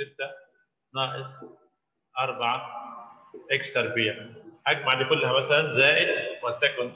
6 ناقص 4 اكس تربيع اجمع دي كلها مثلا زائد ولتكن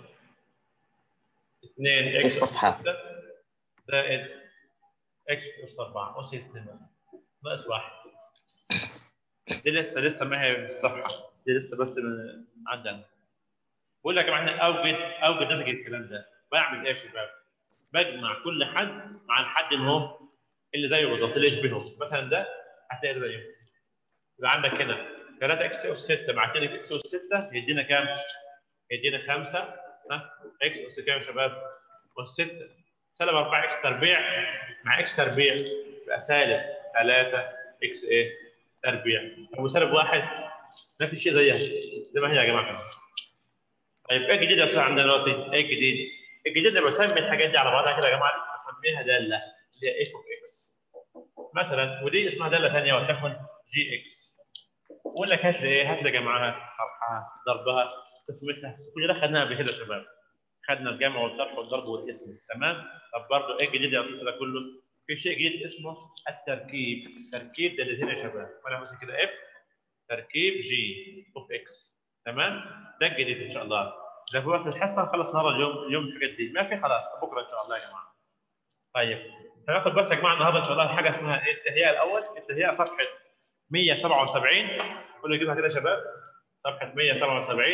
2 اكس الصفحة. زائد اكس اس 4 اس 2 مثلا ناقص 1 دي لسه لسه ما هي في الصفحه دي لسه بس من عندنا بقول لك يا جماعه احنا اوجد اوجد نتج الكلام ده بعمل ايه يا شباب؟ بجمع كل حد مع الحد اللي هو اللي زيه بالظبط اللي يشبهه مثلا ده هتلاقي ده زيه يبقى عندك هنا 3 اكس اس 6 مع 2 اكس اس 6 يدينا كام؟ يدينا 5 ها اكس اس كام يا شباب؟ اس 6 سالب 4 اكس تربيع مع اكس تربيع يبقى سالب 3 اكس ايه؟ تربيع طب وسالب 1 نفس الشيء زيها زي ما هي يا جماعه كمان طيب ايه الجديد يا استاذ عندنا دلوقتي؟ ايه الجديد؟ الجديد اللي بسمي الحاجات دي على بعضها كده يا جماعه بسميها داله اللي هي اف اوف اكس مثلا ودي اسمها داله ثانيه ولتكن جي اكس بقول لك هات لي ايه؟ هات لي جمعها طرحها ضربها قسمتها كل ده خدناها قبل كده يا شباب خدنا الجمع والطرح والضرب والاسم تمام؟ طب برضه ايه الجديد يا استاذ ده كله؟ في شيء جديد اسمه التركيب تركيب دالتين يا شباب وانا مثلا كده اف تركيب جي اوف اكس تمام؟ ده الجديد ان شاء الله ده في وقت الحصه نخلص النهارده اليوم اليوم الحاجات دي ما في خلاص بكره ان شاء الله يا جماعه طيب هناخد بس يا جماعه النهارده ان شاء الله حاجه اسمها ايه التهيئه الاول التهيئه صفحه 177 كله يجيبها كده يا شباب صفحه 177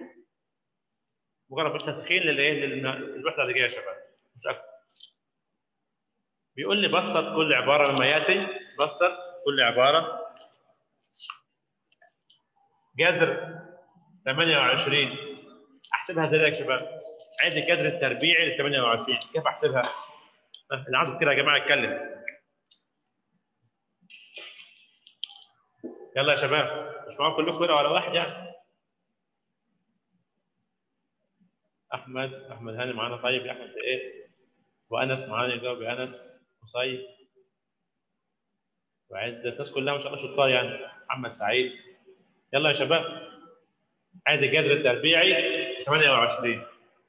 مجرد بس تسخين للايه للوحده اللي جايه يا شباب مش اكتر بيقول لي بسط كل عباره مما ياتي بسط كل عباره جذر 28 احسبها ازاي يا شباب؟ عايز الجذر التربيعي لل 28 كيف احسبها؟ اللي عنده كده يا جماعه يتكلم يلا يا شباب مش معاكم كلكم كده ولا واحد يعني احمد احمد هاني معانا طيب يا احمد ايه وانس معانا يجاوب يا انس قصيب وعز الناس كلها ما شاء الله شطار يعني محمد سعيد يلا يا شباب عايز الجذر التربيعي 28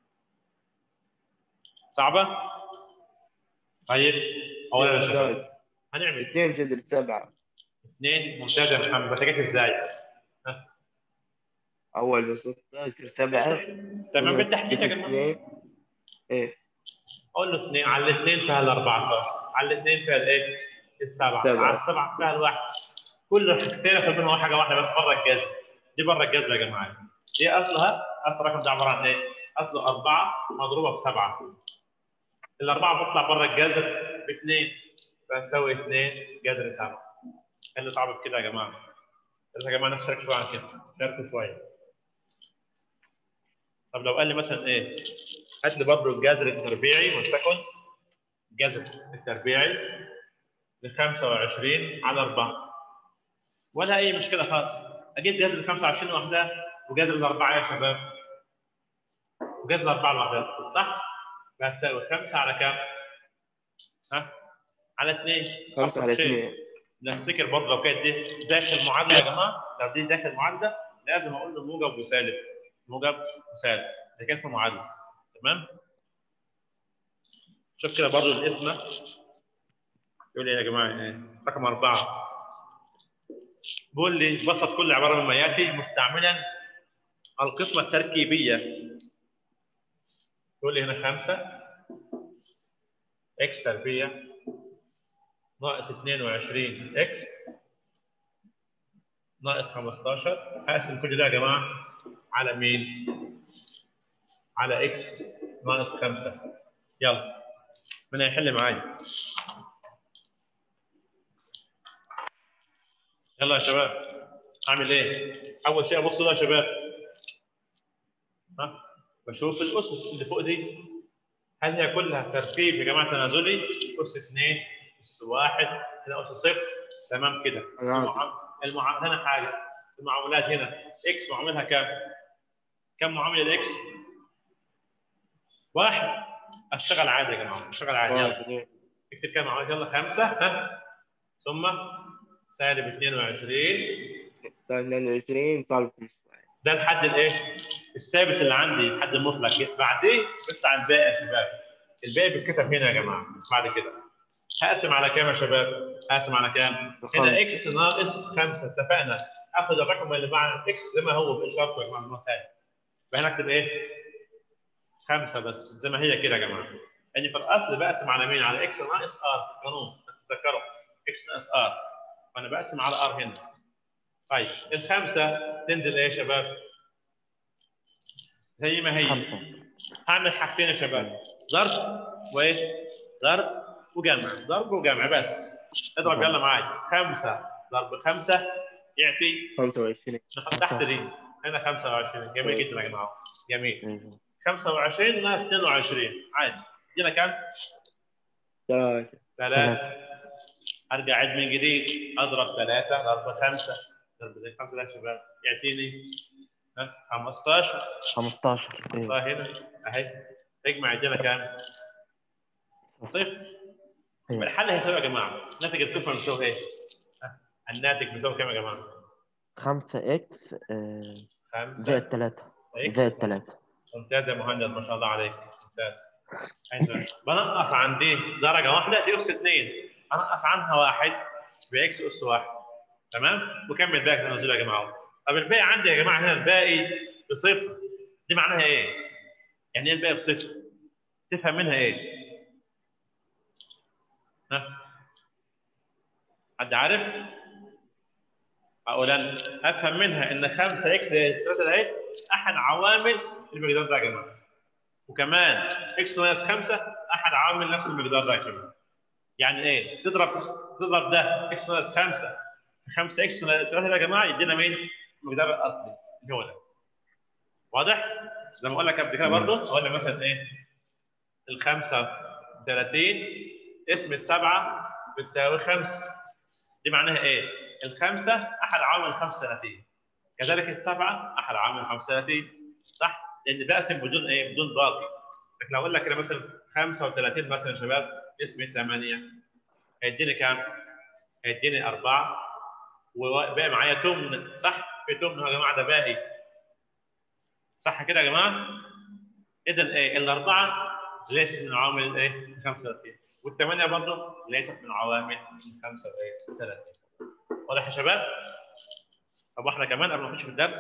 صعبه طيب اولا يا شباب هنعمل اثنين جذر سبعة اثنين ممتاز يا محمد بس جت ازاي؟ أول بسطة يصير سبعة تمام بالتحديث يا جماعه اثنين إيه قول له اثنين على الاثنين فيها ال 14 على الاثنين فيها الايه؟ السبعه سبعة. على السبعه فيها الواحد كل حاجتين في منهم حاجه واحده بس بره الجذر دي بره الجذر يا جماعه دي اصلها اصل الرقم ده عباره عن ايه؟ اصله اربعه مضروبه في سبعه الاربعه بتطلع بره الجذر باثنين فنسوي اثنين جذر سبعه اللي صعب كده يا جماعه بس يا جماعه نشارك شويه عن كده شاركوا شويه طب لو قال لي مثلا ايه هات لي برضه الجذر التربيعي ولتكن الجذر التربيعي ل 25 على 4 ولا اي مشكله خالص اجيب جذر ال 25 لوحدها وجذر الاربعه يا شباب وجذر الاربعه لوحدها صح؟ هتساوي 5 على كام؟ ها؟ على 2 خمسة على اثنين نفتكر برضه لو كانت دي داخل معادله يا جماعه لو دي داخل معادله لازم اقول له موجب وسالب موجب وسالب اذا كانت في معادله تمام شوف كده برضه الاسم يقول لي يا جماعه ايه رقم اربعه بيقول لي بسط كل عباره مما ياتي مستعملا القسمه التركيبيه يقول لي هنا خمسه اكس تربيع ناقص 22 اكس ناقص 15 هقسم كل ده يا جماعه على مين؟ على اكس ناقص 5 يلا من هيحل معايا؟ يلا يا شباب اعمل ايه؟ اول شيء ابص له يا شباب ها بشوف الاسس اللي فوق دي هل هي كلها تركيب يا جماعه تنازلي اس 2 اس 1 هنا اس 0 تمام كده المعام- المعا... هنا حاجه المعاملات هنا اكس معاملها كام؟ كم معامله الاكس؟ واحد اشتغل عادي يا جماعه اشتغل عادي يلا واحد. اكتب كام معاملات يلا خمسه ها ثم سالب 22 صار 22 صار 15 ده الحد الايه؟ الثابت اللي عندي الحد المطلق بعدين بيطلع الباقي يا شباب الباقي بيتكتب هنا يا جماعه بعد كده هقسم على كام يا شباب؟ هقسم على كام؟ هنا اكس ناقص 5 اتفقنا اخد الرقم اللي مع اكس زي ما هو باشارته يا جماعه المسائل فهنا اكتب ايه؟ 5 بس زي ما هي كده يا جماعه يعني في الاصل بقسم على مين؟ على اكس ناقص ار قانون تتذكروا اكس ناقص ار فانا بقسم على ار هنا طيب الخمسه تنزل ايه يا شباب؟ زي ما هي خمسة هعمل حاجتين يا شباب ضرب وايه؟ ضرب وجمع ضرب وجمع بس اضرب يلا معايا خمسه ضرب خمسه يعطي 25 تحت دي هنا 25 جميل جدا يا جماعه جميل أيوة. 25 ناقص 22 عادي يدينا كام؟ ثلاثة ثلاثة ارجع عد من جديد اضرب ثلاثة ضرب خمسة ضرب زي خمسة ده يا شباب يعطيني ها، 15 خمستاشر أيوة. والله هنا اهي اجمع يدينا كام؟ صفر أيوة. الحل هيساوي يا جماعه الناتج الكفر بيساوي ايه؟ ها، الناتج بيساوي كام يا جماعه؟ خمسة إكس آه، خمسة زائد تلاتة إكس. زائد تلاتة ممتاز يا مهند ما شاء الله عليك ممتاز أيوة. بنقص عن دي درجه واحده دي اس اثنين انقص عنها واحد باكس اس واحد تمام وكمل باقي تنزيل يا جماعه طب الباقي عندي يا جماعه هنا الباقي بصفر دي معناها ايه؟ يعني ايه الباقي بصفر؟ تفهم منها ايه؟ ها؟ حد عارف؟ اقول انا افهم منها ان 5 اكس زائد 3 ده احد عوامل المقدار ده يا جماعه وكمان اكس ناقص 5 احد عوامل نفس المقدار ده يا جماعه يعني ايه تضرب تضرب ده اكس ناقص 5 5 اكس ناقص 3 يا جماعه يدينا مين المقدار الاصلي اللي هو ده واضح زي ما اقول لك قبل كده برضه اقول لك مثلا ايه ال 35 اسم السبعه بتساوي 5 دي معناها ايه الخمسه احد عوامل 35 كذلك السبعه احد عوامل 35 صح لان بقسم بدون ايه بدون باقي لكن لو اقول لك كده مثلا 35 مثلا يا شباب اسم 8 هيديني كام؟ هيديني 4 وباقي معايا تمن صح؟ في تمن يا جماعه ده باقي صح كده يا جماعه؟ اذا ايه الاربعه ليست من عوامل ايه 35 والثمانيه برضه ليست من عوامل 35 واضح يا شباب؟ طب واحنا كمان قبل ما نخش في الدرس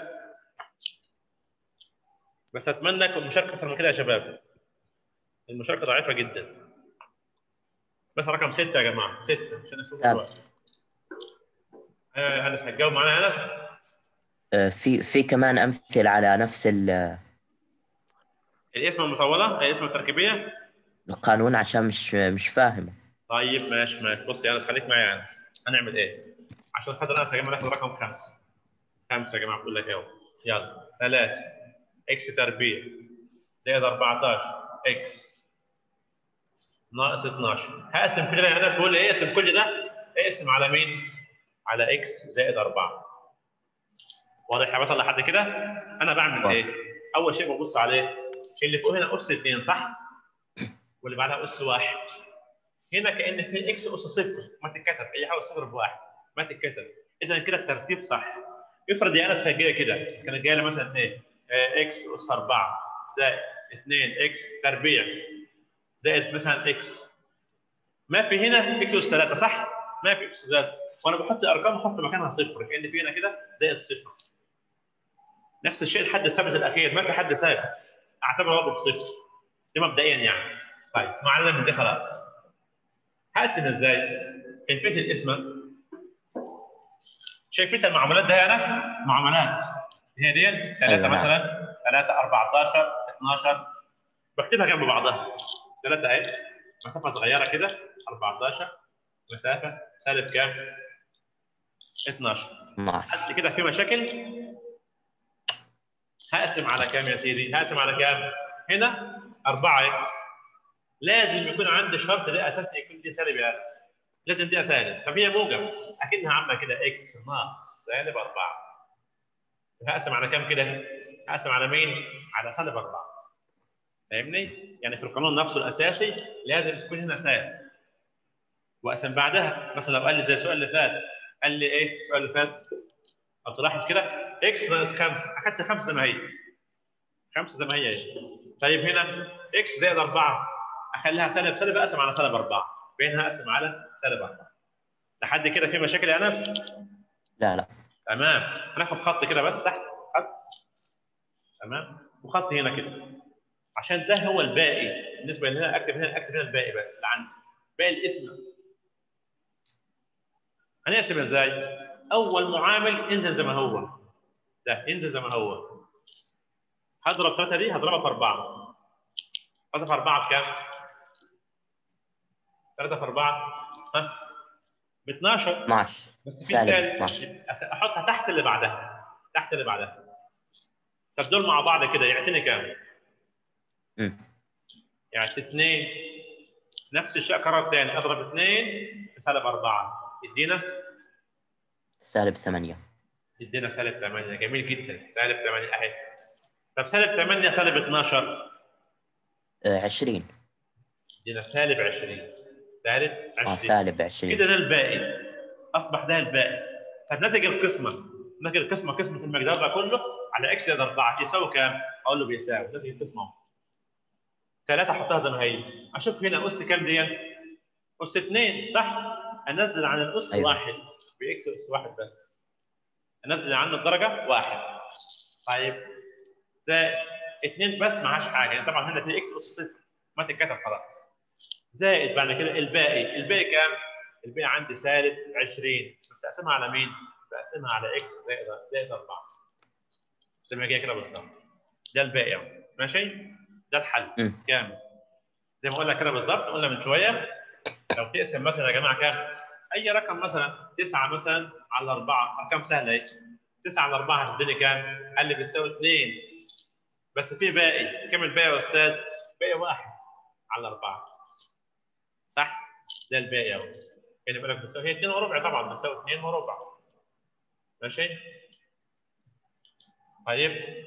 بس اتمنى تكون المشاركه اكتر من كده يا شباب المشاركه ضعيفه جدا بس رقم ستة يا جماعه ستة عشان نشوف تمام. الوقت ايوه يا انس هتجاوب معانا يا انس آه، في في كمان أمثلة على نفس ال- الاسم المطوله هي اسم التركيبيه القانون عشان مش مش فاهم طيب ماشي ماشي بص يا انس خليك معايا يا انس هنعمل ايه؟ عشان خاطر انس يا جماعه ناخد رقم خمسه خمسه يا جماعه بقول لك اهو يلا ثلاثة اكس تربيع زائد 14 اكس ناقص 12 هقسم كده يا انس بقول لي ايه اقسم كل ده اقسم على مين؟ على اكس زائد 4 واضح يا بطل لحد كده؟ انا بعمل واضح. ايه؟ اول شيء ببص عليه اللي فوق هنا اس 2 صح؟ واللي بعدها اس 1 هنا كان في اكس اس صفر ما تتكتب اي حاجه صفر بواحد ما تتكتب اذا كده الترتيب صح افرض يا انس كانت جايه كده كانت جايه لي مثلا ايه آه، اكس اس 4 زائد 2 اكس تربيع زائد مثلا اكس ما في هنا اكس اس 3 صح؟ ما في اكس 3 وانا بحط ارقام احط مكانها صفر كان في هنا كده زائد صفر نفس الشيء الحد الثابت الاخير ما في حد ثابت اعتبره برضه بصفر دي مبدئيا يعني طيب ما علينا من دي خلاص هقسم ازاي؟ كيفيه القسمه شايفين المعاملات ده يا ناس؟ معاملات هي دي 3 أيوة، نعم. مثلا 3 14 12 بكتبها جنب بعضها 3 اهي مسافه صغيره كده 14 مسافه سالب كام؟ 12 12 حد كده في مشاكل هقسم على كام يا سيدي؟ هقسم على كام؟ هنا 4 اكس لازم يكون عندي شرط ده اساسي يكون دي سالب يا انس لازم دي سالب طب هي موجب اكنها عامله كده اكس ناقص سالب 4 هقسم على كام كده؟ هقسم على مين؟ على سالب 4 فاهمني؟ يعني في القانون نفسه الاساسي لازم تكون هنا سالب واقسم بعدها مثلا لو قال لي زي السؤال اللي فات قال لي ايه السؤال اللي فات؟ لو تلاحظ كده اكس ناقص 5 اخدت 5 زي ما هي 5 زي ما هي اهي طيب هنا اكس زائد 4 اخليها سالب سالب اقسم على سالب 4 بينها اقسم على سالب 4 لحد كده في مشاكل يا انس؟ لا لا تمام هناخد خط كده بس تحت خط تمام وخط هنا كده عشان ده هو الباقي بالنسبه لنا اكتب هنا اكتب هنا الباقي بس اللي عندي باقي الاسم هنقسم ازاي؟ اول معامل انزل زي ما هو ده ينزل زي ما هو هضرب 3 دي هضربها في 4 3 في 4 بكام؟ 3 في 4 ها ب 12 12 بس في سالب ثالث 12 أس- احطها تحت اللي بعدها تحت اللي بعدها طب دول مع بعض كده يعطيني كام؟ أمم. يعني 2 نفس الشيء كرر ثاني اضرب 2 في سالب 4 يدينا سالب 8 يدينا سالب 8 جميل جدا سالب 8 اهي طب سالب 8 سالب 12 آه، 20 يدينا سالب 20 سالب 20 اه سالب 20 كده ده الباقي اصبح ده الباقي طب ناتج القسمه ناتج القسمه قسمه المقدار ده كله على اكس زائد 4 يساوي كام؟ اقول له بيساوي ناتج القسمه اهو 3 احطها زي ما هي اشوف هنا اس كام دي؟ اس 2 صح؟ انزل عن الاس أيوة. واحد باكس اس واحد بس انزل عنه الدرجه واحد طيب زائد 2 بس معهاش حاجه يعني طبعا هنا 2 اكس اس صفر ما تتكتب خلاص زائد بعد كده الباقي الباقي كام؟ الباقي عندي سالب 20 بس اقسمها على مين؟ بقسمها على اكس زائد زائد 4 زي ما جاي كده بالظبط ده الباقي اهو ماشي؟ ده الحل مم. كامل زي ما قلنا كده بالظبط قلنا من شويه لو تقسم مثلا يا جماعه كام؟ اي رقم مثلا 9 مثلا على 4 ارقام سهله اهي 9 على 4 هتديني كام؟ قال لي بتساوي 2 بس في باقي كم الباقي يا استاذ؟ باقي واحد على 4 صح؟ ده الباقي اهو يعني بالك بتساوي هي 2 وربع طبعا بتساوي 2 وربع ماشي؟ طيب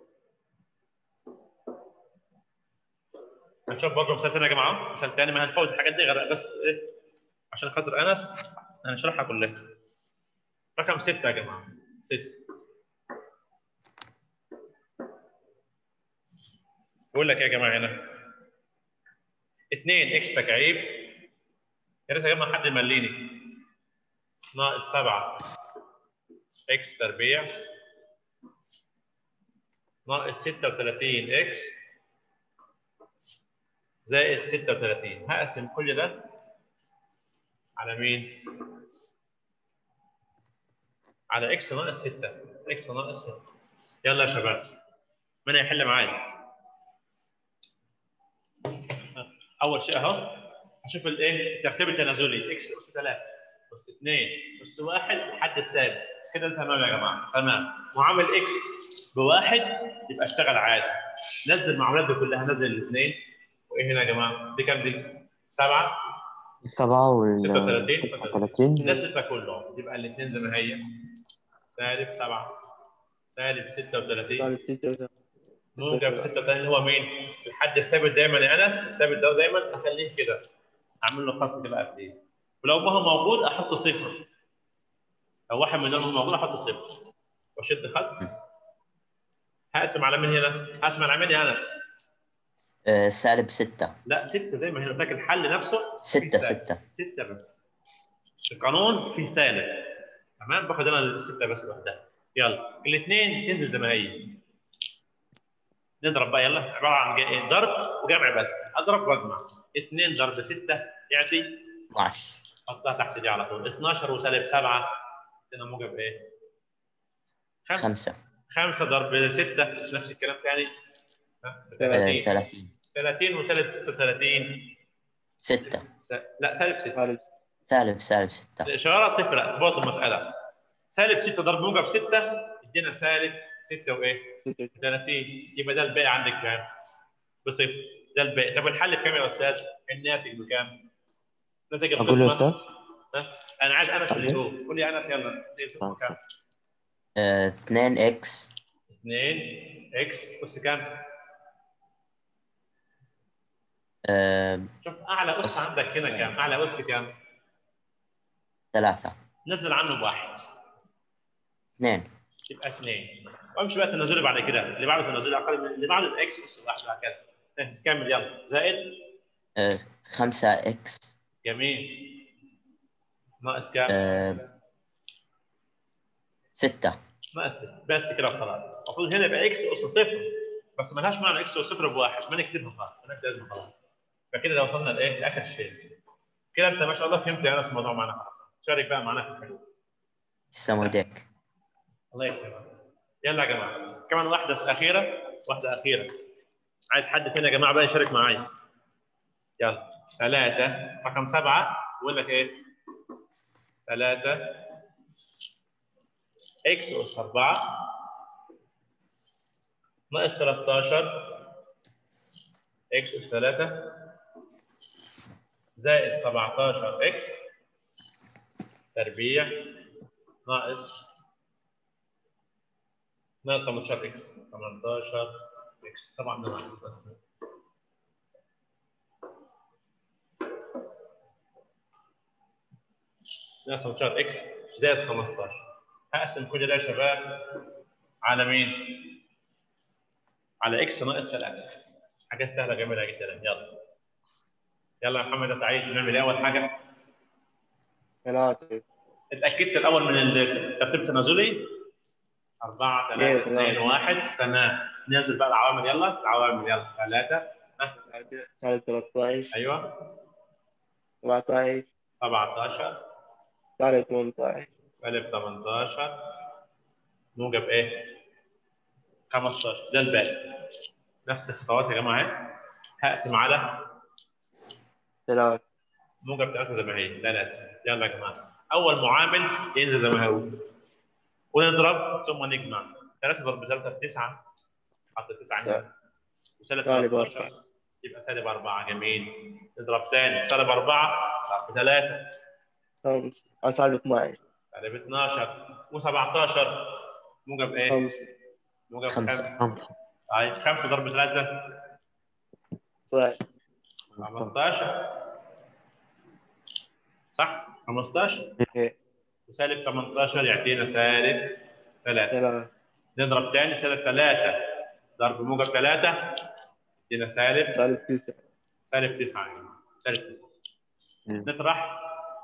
هنشوف برضه مثال ثاني يا جماعه مثال ثاني ما هنفوت الحاجات دي غير بس ايه عشان خاطر انس هنشرحها كلها رقم ستة يا جماعه ستة بقول لك إيه يا جماعه هنا 2 اكس تكعيب يا ريت يا جماعه حد يمليني ناقص 7 اكس تربيع ناقص 36 اكس زائد 36 هقسم كل ده على مين؟ على اكس ناقص 6 اكس ناقص 6 يلا يا شباب من هيحل معايا؟ اول شيء اهو هشوف الايه الترتيب التنازلي اكس اس 3 اس 2 اس 1 لحد السالب كده تمام يا جماعه تمام معامل اكس بواحد يبقى اشتغل عادي نزل المعاملات دي كلها نزل الاثنين وايه هنا يا جماعه دي كام دي؟ سبعه السبعة وال 36 36 نزل ده كله يبقى الاثنين زي ما هي سالب سبعه سالب 36 طالب ستة موجب 36 اللي هو مين؟ الحد الثابت دايما يا انس الثابت ده دايما اخليه كده اعمل له خط كده قبليه ولو ما هو موجود احط صفر لو واحد من دول موجود احط صفر واشد خط هقسم على مين هنا؟ هقسم على مين يا انس؟ آه، سالب 6 لا ستة زي ما هنا فاكر الحل نفسه 6 فيه سالب. 6 ستة بس القانون فيه سالب تمام باخد انا الستة بس لوحدها يلا الاثنين تنزل زي ما هي نضرب بقى يلا عباره عن جا- ضرب وجمع بس اضرب واجمع 2 ضرب 6 يعطي 12 حطها تحت دي على طول 12 وسالب 7 هنا موجب ايه؟ 5 5 5 ضرب 6 نفس الكلام ثاني ها؟ 30 30 30 وسالب 36 6 س... لا سالب 6 طالب سالب سالب 6 الاشاره تفرق تبوظ المساله سالب 6 ضرب موجب 6 ادينا سالب 6 وايه؟ ستة 30 يبقى ده الباقي عندك كام؟ بصفر ده الباقي طب الحل بكام يا استاذ؟ الناتج بكام؟ ناتج أقول له القسمه أستاذ ها؟ انا عايز انس اللي يقول قول لي انس يلا ناتج القسمه كام؟ 2 اكس 2 اكس اس كام؟ شوف اعلى اس أس. عندك هنا كام؟ اعلى اس كام؟ 3 نزل عنه بواحد 2 يبقى 2 وامشي بقى تنازلي بعد كده اللي بعده تنازلي اقل من اللي بعده يبقى اكس اس واحد وهكذا كمل يلا زائد 5 اكس جميل ناقص كام؟ آه، ستة ناقص بس كده خلاص المفروض هنا يبقى اكس اس صفر بس ملهاش معنى اكس اس صفر بواحد ما نكتبها خلاص مالهاش لازمه خلاص فكده لو وصلنا لايه؟ لاخر شيء كده انت ما شاء الله فهمت يا انس الموضوع معانا خلاص شارك بقى معانا في الحلول يسلم ايديك الله يكرمك يلا يا جماعه كمان واحده اخيره واحده اخيره عايز حد تاني يا جماعه بقى يشارك معايا يلا ثلاثة رقم سبعة بقول لك ايه؟ ثلاثة اكس اس 4 ناقص 13 اكس اس 3 زائد 17 اكس تربيع ناقص ناقص 18 اكس 18 اكس طبعا ده ناقص بس ناقص 18 اكس زائد 15 هقسم كل ده يا شباب على مين؟ على اكس ناقص 3 حاجات سهله جميله جدا يلا يلا يا محمد يا سعيد نعمل ايه اول حاجه؟ ثلاثة اتاكدت الاول من الترتيب التنازلي 4 3 إيه، 2 تمام. 1 تمام ننزل بقى العوامل يلا العوامل يلا 3 سالب 13 ايوه 17 17 سالب 18 سالب 18 موجب ايه؟ 15 ده الباقي نفس الخطوات يا جماعه اهي هقسم على ثلاثة موجب 3 زي ما هي 3 يلا يا جماعه اول معامل ينزل زي ما هو ونضرب ثم نجمع 3 ضرب 3 ب 9 حط 9 هنا وسالب سالب 13 أربعة. يبقى سالب 4 جميل نضرب ثاني سالب 4 ضرب 3 خمسة أو سالب 12 سالب 12 و17 موجب ايه؟ خمسة موجب خمسة. 5 خمسة طيب 5 ضرب 3 صح 15 صح 15 إيه. وسالب 18 يعطينا سالب 3 ثلاثة نضرب تاني سالب 3 ضرب موجب 3 يدينا سالب سالب تسعة سالب 9 يا جماعه سالب 9 مم. نطرح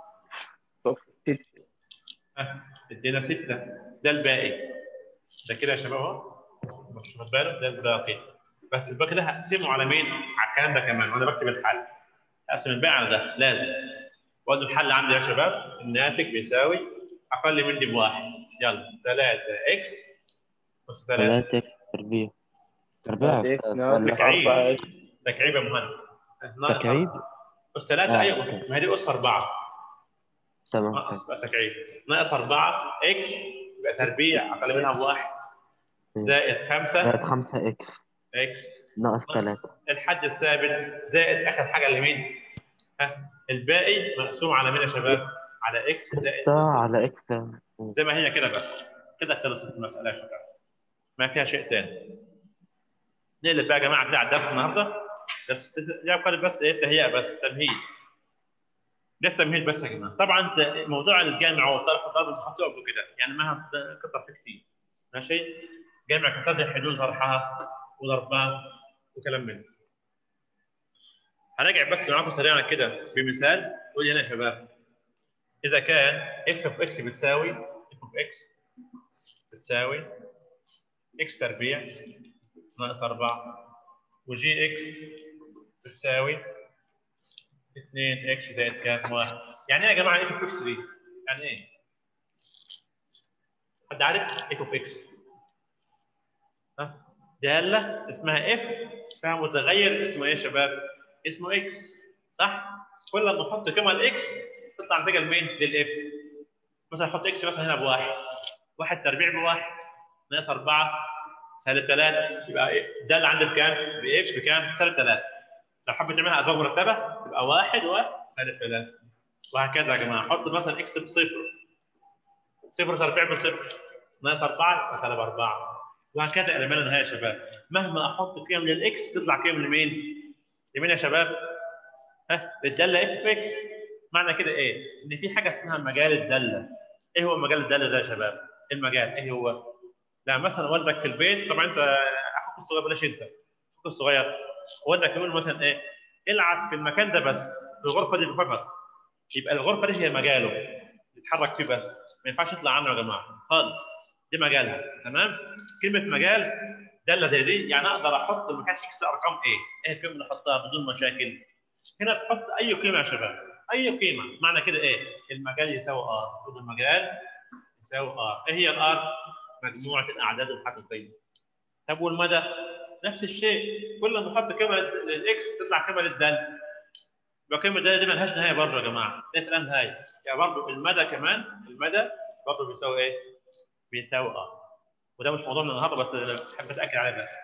ستة ها ادينا 6 ده الباقي ده كده يا شباب اهو مش واخد بالك ده الباقي بس الباقي ده هقسمه على مين؟ على الكلام ده كمان وانا بكتب الحل هقسم الباقي على ده لازم وادي الحل عندي يا شباب الناتج بيساوي اقل من دي بواحد يلا 3 اكس بس 3 ثلاثة تربيع تربيع إيه. ولا نعم. تكعيب. أربعة تكعيب يا مهند ناقص تكعيب أس 3 آه، ايوه أوكي. ما هي دي اس 4 تمام ناقص بقى تكعيب ناقص 4 اكس يبقى تربيع اقل منها بواحد مم. زائد 5 زائد خمسة إكس اكس ناقص ثلاثة الحد الثابت زائد اخر حاجه اللي مين؟ ها الباقي مقسوم على مين يا شباب؟ على اكس زائد ستة على إكس زي ما هي كده بس كده خلصت المساله يا شباب ما فيها شيء ثاني نقلب بقى يا جماعه كده على الدرس النهارده بس يبقى بس ايه تهيئه بس تمهيد ده التمهيد بس يا جماعه طبعا انت موضوع الجامع وطرف الضرب انت خدته قبل كده يعني ما قطع فيه كتير ماشي جامع كتاب حلول طرحها وضربها وكلام من ده هراجع بس معاكم سريعا كده بمثال قول لي هنا يا شباب اذا كان اف اوف اكس بتساوي اف اوف اكس بتساوي اكس تربيع ناقص 4 وجي اكس بتساوي 2 اكس زائد كام؟ 1 يعني ايه يا جماعه اف اوف اكس دي؟ يعني ايه؟ حد عارف اف اوف اكس؟ ها؟ داله اسمها اف فيها متغير اسمه ايه يا شباب؟ اسمه اكس صح؟ كل ما احط قيمه الاكس تطلع نتيجه لمين؟ للاف مثلا احط اكس مثلا هنا بواحد واحد تربيع بواحد ناقص 4 سالب 3 يبقى ايه؟ ده اللي عندي بكام؟ باف بكام؟ سالب 3 لو حبيت تعملها ازواج مرتبه تبقى واحد وسالب 3 وهكذا يا جماعه حط مثلا اكس بصفر صفر تربيع بصفر ناقص 4 يبقى سالب 4 وهكذا الى ما لا نهايه يا شباب مهما احط قيم للاكس تطلع قيم لمين؟ لمين يا شباب؟ ها للداله اف اكس معنى كده ايه؟ ان في حاجه اسمها مجال الداله ايه هو مجال الداله ده يا شباب؟ المجال ايه هو؟ لا مثلا والدك في البيت طبعا انت اخوك الصغير بلاش انت اخوك الصغير والدك يقول مثلا ايه؟ العب في المكان ده بس في الغرفه دي فقط يبقى الغرفه دي هي مجاله يتحرك فيه بس ما ينفعش يطلع عنه يا جماعه خالص دي مجالها تمام كلمه مجال داله زي دي يعني اقدر احط ما كانش اكس ارقام ايه ايه القيمه اللي احطها بدون مشاكل هنا تحط اي قيمه يا شباب اي قيمه معنى كده ايه المجال يساوي ار خد المجال يساوي ار ايه هي الار مجموعه الاعداد الحقيقيه طب والمدى نفس الشيء كل ما نحط قيمه للاكس تطلع قيمه للدال يبقى قيمه الداله دي مالهاش نهايه برضه يا جماعه ليس لها نهايه يعني برضه المدى كمان المدى برضه بيساوي ايه؟ بيساوي ار وده مش موضوعنا النهارده بس حبيت اتاكد عليه بس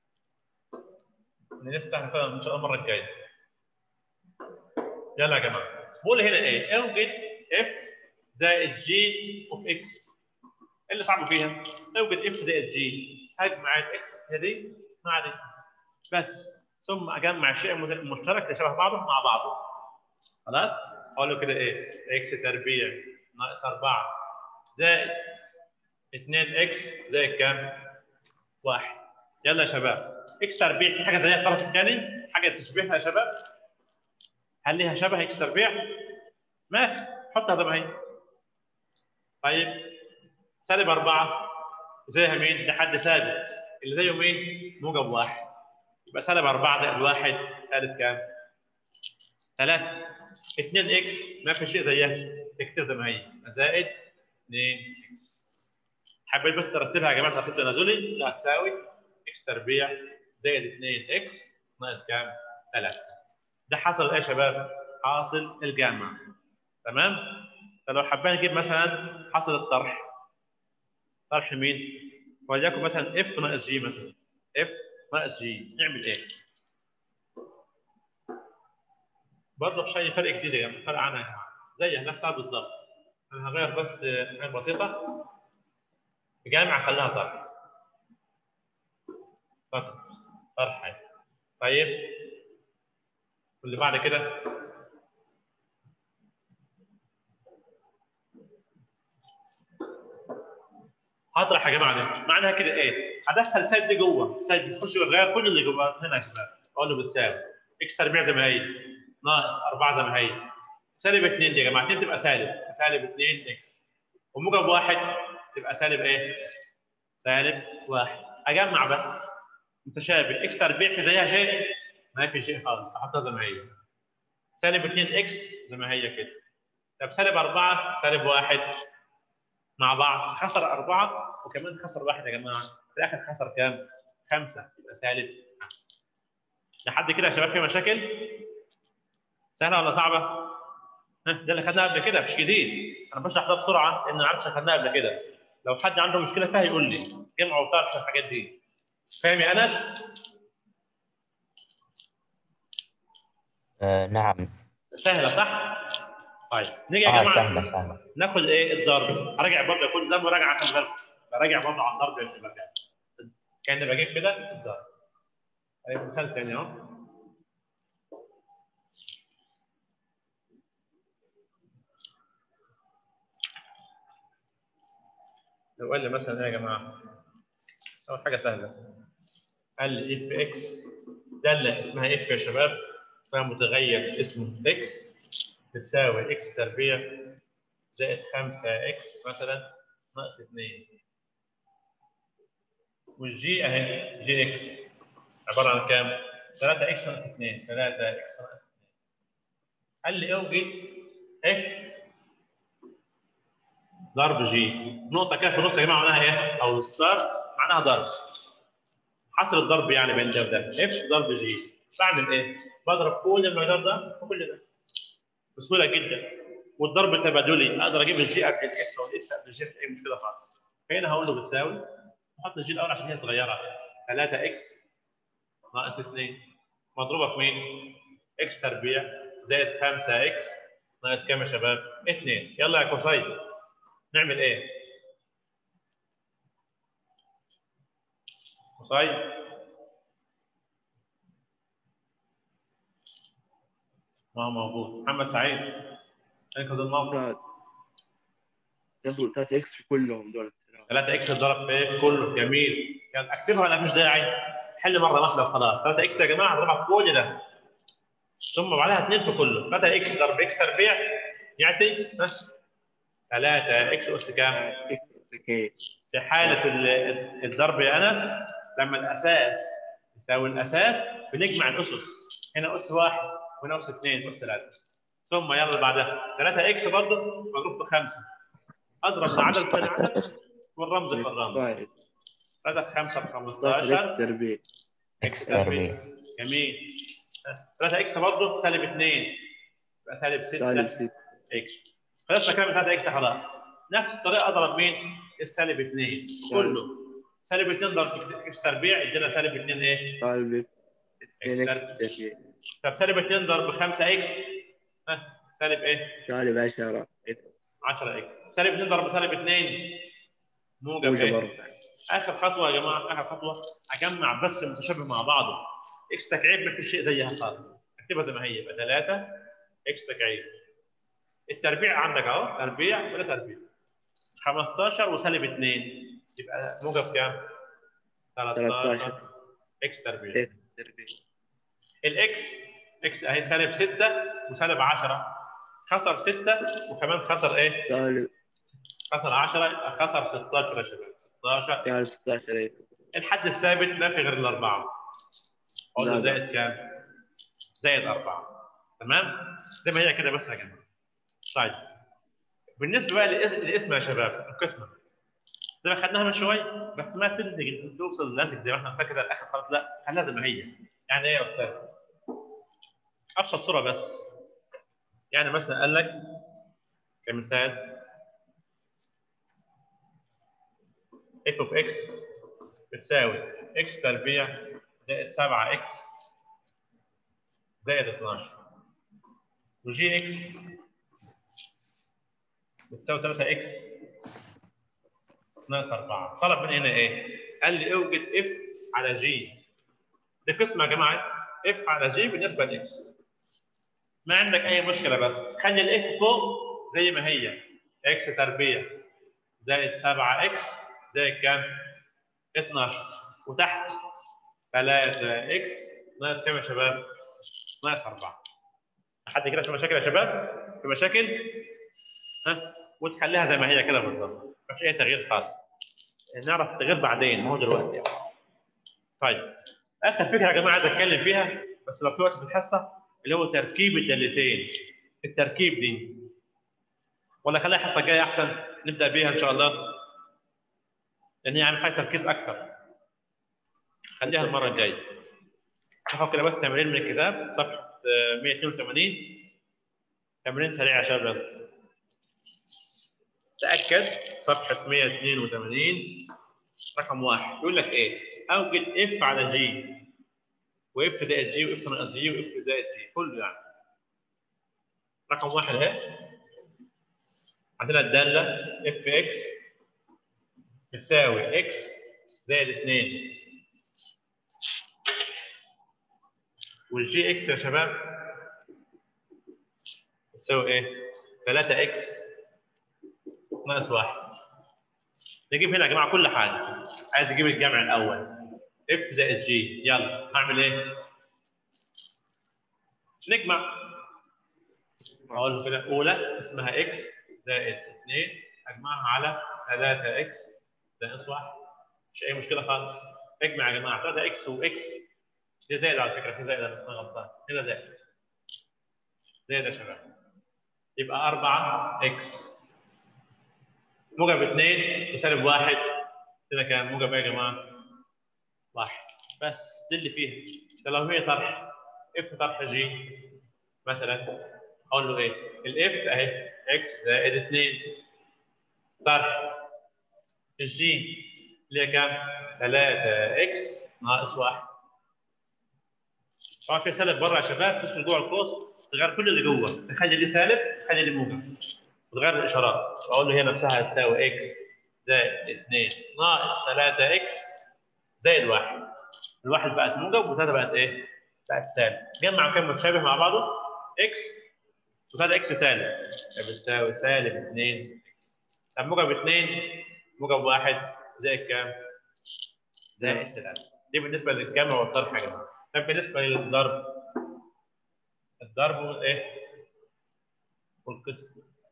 لسه هنفهم ان شاء الله المره الجايه يلا يا جماعه بقول هنا ايه؟ اوجد اف زائد جي اوف اكس ايه اللي صعب فيها؟ اوجد اف زائد جي هجمع الاكس دي مع دي بس ثم اجمع الشيء المشترك اللي شبه بعضه مع بعضه خلاص؟ اقول له كده ايه؟ اكس تربيع ناقص 4 زائد 2 اكس زائد كام؟ 1 يلا يا شباب اكس تربيع في حاجه زيها الطرف الثاني؟ حاجه تشبهها يا شباب؟ هل ليها شبه اكس تربيع؟ ما في حطها زي ما هي طيب سالب 4 زيها مين؟ ده حد ثابت اللي زيه مين؟ موجب واحد يبقى سالب 4 زائد 1 سالب كام؟ 3 2 اكس ما في شيء زيها تكتب زي ما هي زائد 2 اكس حبيت بس ترتبها يا جماعه ترتيب تنازلي لا تساوي اكس تربيع زائد 2 اكس ناقص كام؟ 3 ده حاصل ايه يا شباب؟ حاصل الجامع تمام؟ فلو حبينا نجيب مثلا حاصل الطرح طرح مين؟ وليكن مثلا اف ناقص جي مثلا اف ناقص جي نعمل ايه؟ برضه مش اي فرق جديد يا جماعه فرق عنها يا جماعه زيها نفسها بالظبط انا هغير بس حاجه بسيطه جامع خليها طرح فقط طرح طيب واللي بعد كده هطرح يا جماعه دي معناها كده ايه؟ هدخل سالب دي جوه سالب يخش يغير كل اللي جوه هنا يا شباب اقول له بتساوي اكس تربيع زي ما هي ناقص 4 زي ما هي سالب 2 دي يا جماعه 2 تبقى سالب سالب 2 اكس وموجب 1 تبقى سالب ايه؟ سالب 1 اجمع بس متشابه اكس تربيع في زيها شيء ما في شيء خالص احطها زي ما هي سالب 2 اكس زي ما هي كده طب سالب 4 سالب 1 مع بعض خسر أربعة وكمان خسر واحد يا جماعة في الآخر خسر كام؟ خمسة يبقى سالب خمسة لحد كده يا شباب في مشاكل؟ سهلة ولا صعبة؟ ها ده اللي خدناه قبل كده مش جديد أنا بشرح ده بسرعة لأن عارف خدناه قبل كده لو حد عنده مشكلة فيها يقول لي جمع وطرح الحاجات دي فاهم يا أنس؟ آه نعم سهلة صح؟ طيب نيجي يا اه جماعة سهلة سهلة ناخد ايه الضرب اراجع برضه كل ده مراجعه عشان بالكم براجع برضه على الضرب يا شباب كان بجيب كده الضرب طيب مثال تاني اهو لو قال لي مثلا ايه يا جماعه اول حاجه سهله قال لي اف اكس داله اسمها اف يا شباب فيها متغير اسمه اكس بتساوي اكس تربيع زائد 5 اكس مثلا ناقص 2 والجي اهي جي اكس عباره عن كام؟ 3 اكس ناقص 2 3 اكس ناقص 2 قال لي اوجد اف ضرب جي نقطه كده في النص يا جماعه معناها ايه؟ او ستار معناها ضرب حصر الضرب يعني بين ده وده اف ضرب جي بعمل ايه؟ بضرب كل المقدار ده في كل ده بسهوله جدا والضرب التبادلي اقدر اجيب الجي قبل الاكس او الاكس قبل الجي اي مشكله خالص فهنا هقول له بتساوي احط الجي الاول عشان هي صغيره 3 اكس ناقص 2 مضروبه في مين؟ اكس تربيع زائد 5 اكس ناقص كام يا شباب؟ 2 يلا يا قصي نعمل ايه؟ قصي ما هو موجود محمد سعيد انقذ الموقف ناخد 3 اكس في كلهم دول 3 اكس اتضرب في ايه؟ كله جميل يعني اكتبها ولا مفيش داعي حل مره واحده وخلاص 3 اكس يا جماعه اضربها في كل ده ثم بعدها 2 في كله 3 اكس ضرب اكس تربيع يعطي 3 اكس اس كام؟ اكس كي في حاله ال- الضرب يا انس لما الاساس يساوي الاساس بنجمع الاسس هنا اس واحد وهنا اس اثنين اس ثلاثه ثم يلا اللي بعدها 3 اكس برضه مضروب في 5 اضرب العدد في العدد والرمز في الرمز طيب 3 في 5 ب 15 15 تربيع اكس تربيع جميل 3 اكس برضه سالب 2 يبقى سالب 6 سالب 6 اكس خلصنا كام 3 اكس خلاص نفس الطريقه اضرب مين؟ السالب 2 كله سالب 2 ضرب اكس تربيع ادينا سالب 2 ايه؟ سالب اكس 2 تربيع اكس تربيع طب سالب 2 ضرب 5 اكس ها سالب ايه؟ سالب 10 10 اكس سالب 2 ضرب سالب 2 موجب موجب ايه؟ 4 اخر خطوه يا جماعه اخر خطوه اجمع بس المتشابه مع بعضه اكس تكعيب ما فيش شيء زيها خالص اكتبها زي ما هي يبقى 3 اكس تكعيب التربيع عندك اهو تربيع ولا تربيع 15 وسالب 2 يبقى موجب كام؟ 13 13 اكس تربيع اكس تربيع الاكس اكس اهي سالب 6 وسالب 10 خسر 6 وكمان خسر ايه؟ سالب خسر 10 يبقى خسر 16 يا شباب 16 سالب 16 اكس الحد الثابت ما في غير الاربعه اقول له لا، لا. زائد كام؟ زائد اربعه تمام؟ زي ما هي كده بس يا جماعه طيب بالنسبه بقى للإس- للاسم يا شباب القسمه زي ما خدناها من شويه بس ما تنتج توصل لناتج زي ما احنا فاكر الاخر خالص لا خليها زي ما هي يعني ايه يا استاذ؟ ابسط صوره بس يعني مثلا قال لك كمثال اف اوف اكس بتساوي اكس تربيع زائد 7 اكس زائد 12 وجي اكس بتساوي 3 اكس ناقص 4 طلب من هنا ايه؟ قال لي اوجد اف على جي دي قسمه يا جماعه اف على جي بالنسبه لاكس ما عندك اي مشكله بس خلي الاف فوق زي ما هي اكس تربيع زائد 7 اكس زائد كام؟ 12 وتحت 3 اكس ناقص كام يا شباب؟ ناقص 4 حد كده في مشاكل يا شباب؟ في مشاكل؟ ها؟ وتخليها زي ما هي كده بالظبط ما فيش اي تغيير خالص نعرف التغيير بعدين ما هو دلوقتي يعني. طيب اخر فكره يا جماعه عايز اتكلم فيها بس لو في وقت في الحصه اللي هو تركيب الدالتين التركيب دي ولا خليها الحصه الجايه احسن نبدا بيها ان شاء الله لان هي يعني محتاجه تركيز اكثر خليها المره الجايه شوفوا كده بس تمرين من الكتاب صفحه آه، 182 تمرين سريع يا شباب تاكد صفحه 182 رقم واحد يقول لك ايه؟ اوجد اف على جي واف زائد جي واف ناقص جي واف زائد جي كله يعني رقم واحد اهي عندنا الداله اف اكس بتساوي اكس زائد 2 والجي اكس يا شباب بتساوي ايه؟ 3 اكس ناقص 1 نجيب هنا يا جماعه كل حاجه عايز اجيب الجمع الاول اف زائد جي يلا هعمل ايه؟ نجمع اقول له كده اولى اسمها اكس زائد 2 اجمعها على 3 اكس ناقص 1 مش اي مشكله خالص اجمع يا جماعه 3 اكس واكس دي زائد على فكره في زائد انا اسمها غلطان هنا زائد زائد يا شباب يبقى 4 اكس موجب 2 وسالب 1 كده كام موجب ايه يا جماعه؟ 1 بس دي اللي فيها ده لو هي طرح اف طرح جي مثلا اقول له ايه؟ الاف اهي اكس زائد 2 طرح الجي اللي هي كام؟ 3 اكس ناقص 1 طبعا في سالب بره يا شباب تدخل جوه القوس تغير كل اللي جوه تخلي دي سالب تخلي دي موجب وتغير الاشارات واقول له هي نفسها تساوي اكس زائد 2 ناقص 3 اكس زائد 1 الواحد بقت موجب والثلاثه بقت ايه؟ بقت سالب جمع كم متشابه مع بعضه اكس وثلاثة اكس سالب بتساوي سالب 2 طب موجب 2 موجب 1 زائد كام؟ زائد 3 دي بالنسبه للجمع والطرح يا جماعه طب بالنسبه للضرب الضرب والايه؟ والقسم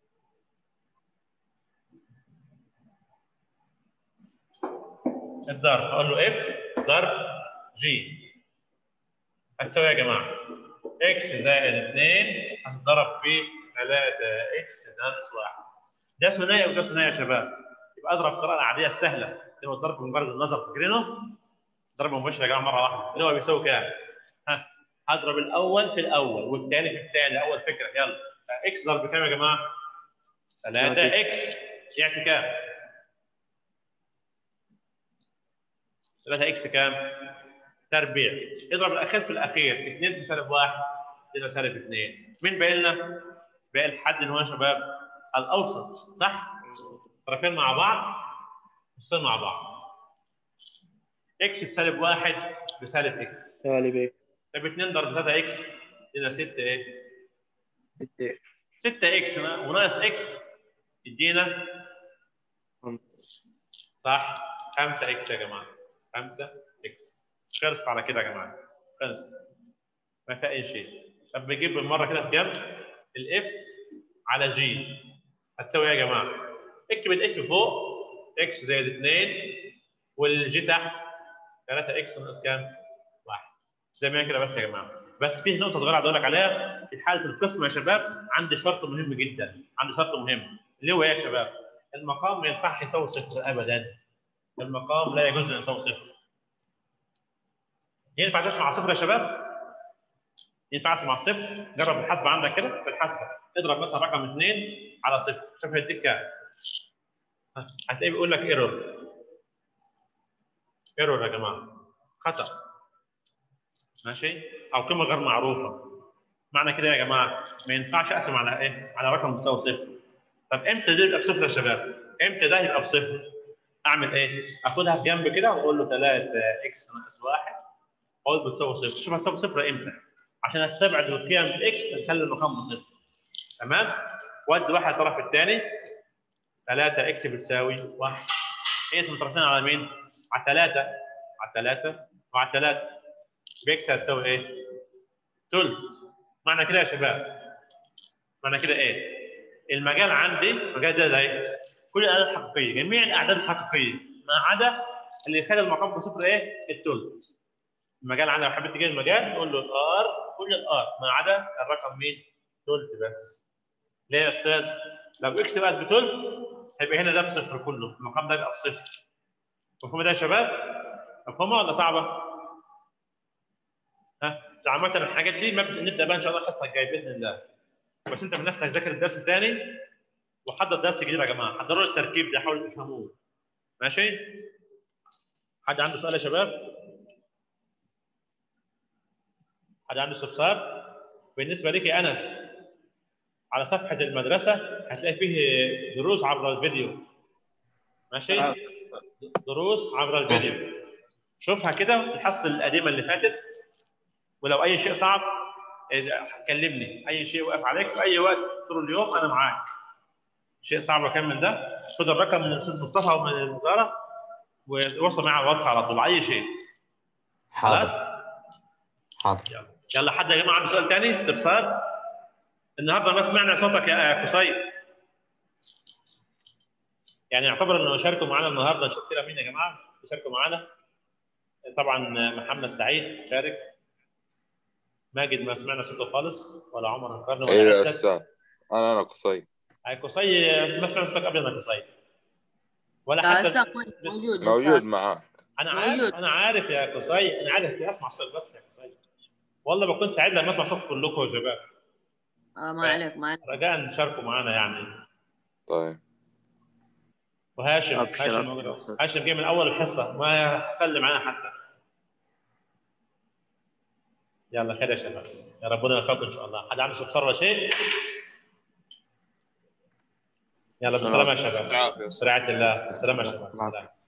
الضرب اقول له اف ضرب جي هتساوي يا جماعه اكس زائد 2 هنضرب في 3 اكس ناقص 1 ده ثنائي وده ثنائي يا شباب يبقى اضرب الطريقه العاديه السهله اللي هو الضرب بمجرد النظر فاكرينه؟ ضرب مباشر يا جماعه مره واحده اللي هو بيساوي كام؟ ها هضرب الاول في الاول والثاني في الثاني اول فكره يلا اكس ضرب كام يا جماعه؟ 3 اكس يعطي كام؟ 3 اكس كام؟ تربيع اضرب الاخير في الاخير 2 في سالب 1 يبقى سالب 2 مين باقي لنا؟ باقي الحد اللي هو يا شباب الاوسط صح؟ طرفين مع بعض نصين مع بعض اكس بسالب 1 بسالب اكس سالب ايه طب 2 ضرب 3 اكس يبقى 6 ايه؟ 6 6 اكس وناقص اكس يدينا صح 5 اكس يا جماعه 5 اكس خلصت على كده يا جماعه خلصت ما في اي شيء طب بجيب بالمره كده في جنب الاف على جي هتساوي ايه يا جماعه؟ اكتب الاف فوق اكس زائد 2 والجي تحت 3 اكس ناقص كام؟ 1 زي ما هي كده بس يا جماعه بس في نقطه صغيره عايز اقول لك عليها في حاله القسم يا شباب عندي شرط مهم جدا عندي شرط مهم اللي هو ايه يا شباب؟ المقام ما ينفعش يساوي صفر ابدا المقام لا يجوز ان يساوي صفر ينفع تسمع صفر يا شباب؟ ينفع اسمع صفر جرب الحاسبه عندك كده في الحاسبه اضرب مثلا رقم 2 على صفر شوف هيديك كام ها، هتلاقيه بيقول لك ايرور ايرور يا جماعه خطا ماشي او قيمه غير معروفه معنى كده يا جماعه ما ينفعش اقسم على ايه على رقم يساوي صفر طب امتى ده يبقى بصفر يا شباب امتى ده يبقى بصفر اعمل ايه اخدها في جنب كده واقول له 3 اكس ناقص 1 اقول بتساوي صفر شوف هتساوي صفر امتى عشان استبعد القيم الاكس نخلي المقام بصفر تمام ودي واحد الطرف الثاني 3 اكس بتساوي 1 ايه مترفين على مين؟ على 3 على 3 وعلى 3 باكس هتساوي ايه؟ ثلث معنى كده يا شباب معنى كده ايه؟ المجال عندي المجال ده زي كل الاعداد الحقيقيه جميع الاعداد الحقيقيه ما عدا اللي يخلي المقام بصفر ايه؟ الثلث المجال عندنا لو حبيت تجيب المجال نقول له الار كل الار ما عدا الرقم مين؟ ثلث بس. ليه يا استاذ؟ لو اكس بقت بثلث هيبقى هنا ده بصفر كله، المقام ده يبقى بصفر. مفهوم ده يا شباب؟ مفهومه ولا صعبه؟ ها؟ عامة الحاجات دي ما بت- نبدا بقى ان شاء الله الحصه الجايه باذن الله. بس انت من نفسك ذاكر الدرس الثاني وحضر درس جديد يا جماعه، حضروا لي التركيب ده حاولوا تفهموه. ماشي؟ حد عنده سؤال يا شباب؟ حد عنده استفسار؟ بالنسبه لك يا انس على صفحه المدرسه هتلاقي فيه دروس عبر الفيديو ماشي؟ آه. دروس عبر الفيديو شوفها كده الحصه القديمه اللي فاتت ولو اي شيء صعب إذا- كلمني اي شيء وقف عليك في اي وقت طول اليوم انا معاك شيء صعب اكمل ده خد الرقم من الاستاذ مصطفى ومن الوزاره وتواصل معي على الواتس على طول اي شيء خلاص حاضر حاضر يلا يلا حد يا جماعه عنده سؤال ثاني استفسار النهارده ما سمعنا صوتك يا قصي يعني يعتبر انه شاركوا معنا النهارده شكرا مين يا جماعه شاركوا معنا طبعا محمد سعيد شارك ماجد ما سمعنا صوته خالص ولا عمر القرن ايه ولا يا اسد استاذ انا انا قصي هاي قصي ما سمعنا صوتك قبل ما قصي ولا لا حتى أستاذ موجود موجود أستاذ. معاك انا عارف موجود. انا عارف يا قصي انا عايزك اسمع صوتك بس يا قصي والله بكون سعيد لما اسمع صوتكم كلكم يا شباب آه ما عليك ما عليك رجاء تشاركوا معنا يعني طيب وهاشم أبشر، هاشم أبشر موجود. أستاذ. هاشم جه من اول الحصه ما سلم معانا حتى يلا خير يا شباب يا ربنا يوفقكم ان شاء الله حد عنده استفسار ولا شيء يلا بالسلامه يا شباب العافية. برعايه الله بالسلامه يا شباب العافية. سلام